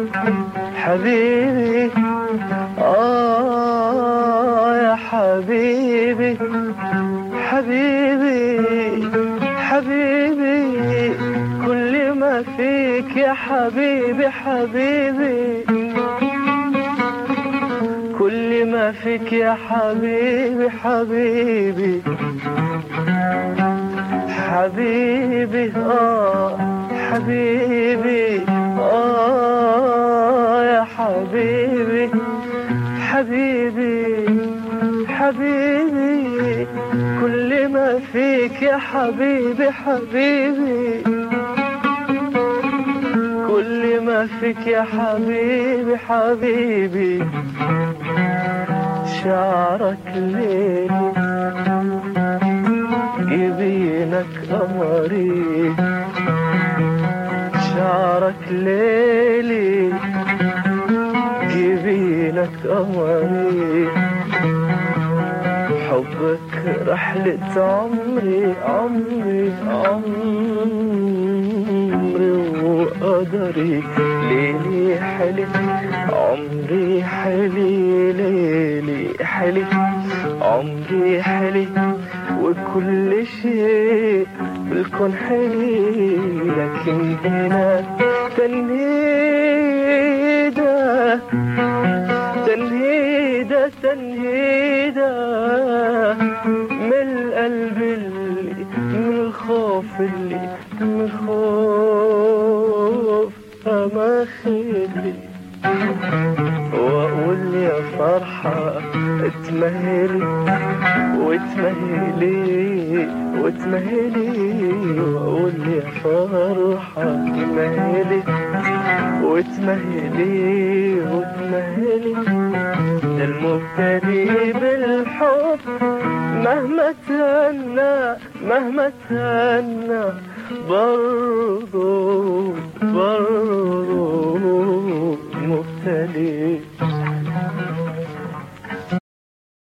حبيبي آه يا حبيبي حبيبي حبيبي كل ما فيك يا حبيبي حبيبي كل ما فيك يا حبيبي حبيبي حبيبي آه حبيبي آه يا حبيبي حبيبي حبيبي كل ما فيك يا حبيبي حبيبي كل ما فيك يا حبيبي حبيبي شعرك ليلي جبينك قمري شعرك ليلي جبينك قمري حبك رحلة عمري عمري عمري وقدري ليلي حلي عمري حلي ليلي حلي عمري حلي وكل شيء بالكون حلي لكن هنا تنهيده تنهيدة تنهيدة من القلب اللي من الخوف اللي من الخوف أما خلي وأقول يا فرحة اتمهلي واتمهلي واتمهلي وأقول يا فرحة اتمهلي واتمهلي واتمهلي ده المبتدي بالحب مهما تهنى مهما تهنى برضو برضو مبتلي